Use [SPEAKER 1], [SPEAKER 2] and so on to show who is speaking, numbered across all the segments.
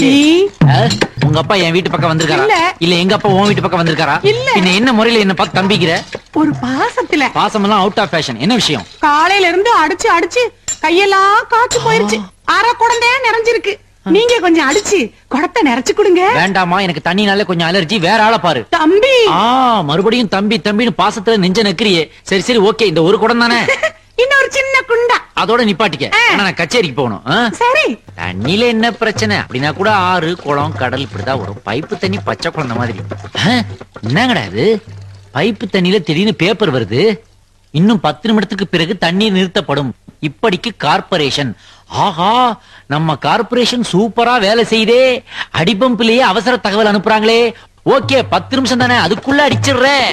[SPEAKER 1] தம்பி
[SPEAKER 2] ஆ? உங்க அப்பா என் வீட்டு பக்கம் வந்திருக்காரா
[SPEAKER 1] இல்ல.
[SPEAKER 2] இல்ல எங்க அப்பா உன் வீட்டு பக்கம் வந்திருக்காரா
[SPEAKER 1] இல்ல.
[SPEAKER 2] பின்ன என்ன முறையில என்ன பார்த்து தம்பிக்கிற
[SPEAKER 1] ஒரு பாசத்துல
[SPEAKER 2] பாசமெல்லாம் அவுட் ஆஃப் ஃபேஷன் என்ன விஷயம்
[SPEAKER 1] காலையில இருந்து அடிச்சு அடிச்சு கையெல்லாம் காய்ச்சி போயிருச்சு அரை குடந்தையா நிறைஞ்சிருக்கு நீங்க கொஞ்சம் அடிச்சு குடத்தை நிறைச்சு கொடுங்க
[SPEAKER 2] வேண்டாமா எனக்கு தண்ணினாலே கொஞ்சம் அலர்ஜி வேற ஆளை பாரு
[SPEAKER 1] தம்பி
[SPEAKER 2] ஆ மறுபடியும் தம்பி தம்பின்னு பாசத்துல நெஞ்ச நக்கிரியே சரி சரி ஓகே இந்த ஒரு குடம் தானே
[SPEAKER 1] இன்னொரு சின்ன குண்டா
[SPEAKER 2] அதோட நிப்பாட்டிக்க
[SPEAKER 1] ஆ.
[SPEAKER 2] ஆனா நான் கச்சேரிக்கு போகணும் ஆ?
[SPEAKER 1] சரி
[SPEAKER 2] தண்ணியில என்ன பிரச்சனை அப்படின்னா கூட ஆறு குளம் கடல் இப்படிதான் வரும் பைப்பு தண்ணி பச்சை குழந்தை மாதிரி ஆ, என்னங்கடா இது பைப்பு தண்ணியில திடீர்னு பேப்பர் வருது இன்னும் பத்து நிமிடத்துக்கு பிறகு தண்ணீர் நிறுத்தப்படும் இப்படிக்கு கார்ப்பரேஷன் ஆஹா நம்ம கார்ப்பரேஷன் சூப்பரா வேலை செய்தே அடிபம்பிலேயே அவசர தகவல் அனுப்புறாங்களே ஓகே பத்து நிமிஷம் தானே அதுக்குள்ள அடிச்சிடுறேன்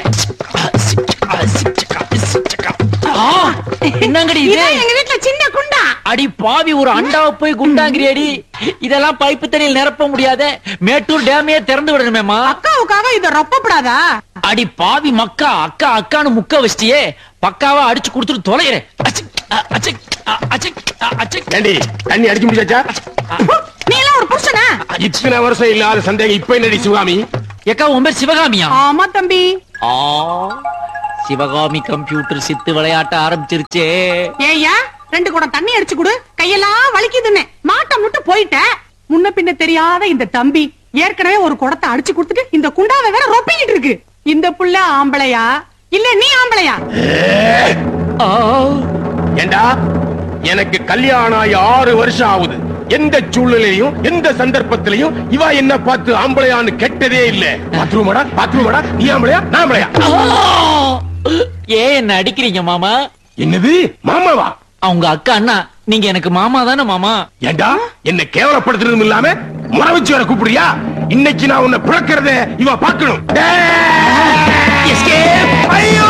[SPEAKER 2] ஆ, என்னங்கடி இது
[SPEAKER 1] இதான் எங்க வீட்டுல சின்ன குண்டா
[SPEAKER 2] அடி பாவி ஒரு அண்டாவை போய் குண்டாங்கிறியடி இதெல்லாம் பைப்பு தண்ணியில் நிரப்ப முடியாத மேட்டூர் டேமையே திறந்து விடணுமேமா
[SPEAKER 1] அக்காவுக்காக இத ரொப்பப்படாதா
[SPEAKER 2] அடி பாவி மக்கா அக்கா அக்கான்னு முக்க வச்சிட்டியே பக்காவா அடிச்சு கொடுத்துட்டு தொலைகிறேன் அச்சிக், அ, அச்சிக், அ, அச்சிக், அ, அச்சிக்.
[SPEAKER 3] ஏண்டி தண்ணி அடிக்க முடியாச்சா
[SPEAKER 1] நீ எல்லாம் ஒரு புருஷனா
[SPEAKER 3] இத்தனை வருஷம் இல்லாத சந்தேகம் இப்ப என்னடி சிவகாமி
[SPEAKER 2] ஏக்கா உன் பேர் சிவகாமியா
[SPEAKER 1] ஆமா தம்பி
[SPEAKER 2] ஆ சிவகாமி கம்ப்யூட்டர் சித்து விளையாட்ட ஆரம்பிச்சிருச்சே
[SPEAKER 1] ஏய்யா ரெண்டு குடம் தண்ணி அடிச்சு கொடு கையெல்லாம் வலிக்குதுன்னு மாட்டம் விட்டு போயிட்ட முன்ன பின்ன தெரியாத இந்த தம்பி ஏற்கனவே ஒரு குடத்தை அடிச்சு கொடுத்துட்டு இந்த குண்டாவை வேற ரொப்பிக்கிட்டு இருக்கு இந்த புள்ள ஆம்பளையா இல்ல நீ ஆம்பளையா
[SPEAKER 2] ஆ,
[SPEAKER 3] ஏண்டா எனக்கு கல்யாணம் ஆகி ஆறு வருஷம் ஆகுது எந்த சூழ்நிலையும் எந்த சந்தர்ப்பத்திலையும் இவ என்ன பார்த்து ஆம்பளையான்னு கெட்டதே இல்ல பாத்ரூமடா பாத்ரூமடா நீ ஆம்பளையா நான் ஆம்பளையா
[SPEAKER 2] ஆ. ஏன் என்ன அடிக்கிறீங்க மாமா
[SPEAKER 3] என்னது மாமாவா
[SPEAKER 2] அவங்க அக்கா அண்ணா நீங்க எனக்கு மாமா தானே மாமா
[SPEAKER 3] ஏண்டா என்ன கேவலப்படுத்துறதும் இல்லாம முறை வச்சு வர கூப்பிடுறியா இன்னைக்கு நான் உன்னை பிளக்கிறத இவ பார்க்கணும் ஐயோ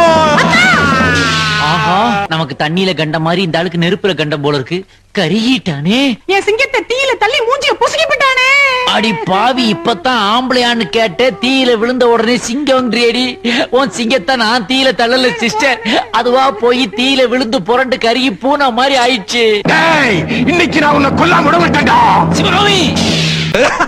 [SPEAKER 2] ஆஹா நமக்கு தண்ணியில கண்ட மாதிரி இந்த ஆளுக்கு நெருப்புல கண்டம் போல இருக்கு கருகிட்டானே
[SPEAKER 1] என் சிங்கத்தை தீயில தள்ளி மூஞ்சிய புசுக்கி விட்டானே
[SPEAKER 2] அடி பாவி இப்பதான் ஆம்பளையான்னு கேட்ட தீயில விழுந்த உடனே சிங்கம்ன்றியடி உன் சிங்கத்தை நான் தீயில தள்ளல சிஸ்டர் அதுவா போய் தீயில விழுந்து புரண்டு கருகி பூனை மாதிரி ஆயிடுச்சு
[SPEAKER 3] டேய் இன்னைக்கு நான் உன்னை கொல்லாம விட மாட்டேன்டா
[SPEAKER 2] சிவகாமி